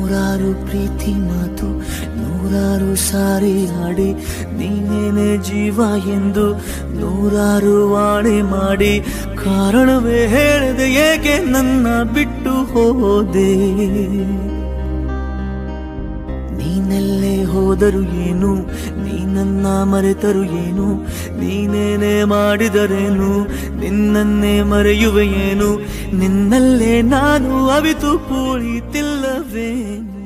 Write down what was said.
ನೂರಾರು ಪ್ರೀತಿ ಮಾತು ನೂರಾರು ಸಾರಿ ಆಡಿ ನೀನೇನೆ ಜೀವ ಎಂದು ನೂರಾರು ವಾಣೆ ಮಾಡಿ ಕಾರಣವೇ ಹೇಳದೆ ಏಕೆ ನನ್ನ ಬಿಟ್ಟು ಹೋದೆ ನೀನೆಲ್ಲೇ ಹೋದರು ಏನು ನೀನನ್ನ ಮರೆತರು ಏನು ನೀನೇನೆ ಮಾಡಿದರೇನು ನಿನ್ನನ್ನೇ ಮರೆಯುವೆ ಏನು ನಿನ್ನಲ್ಲೇ ನಾನು ಅವಿತು ಕುಳಿತಿಲ್ಲವೇನು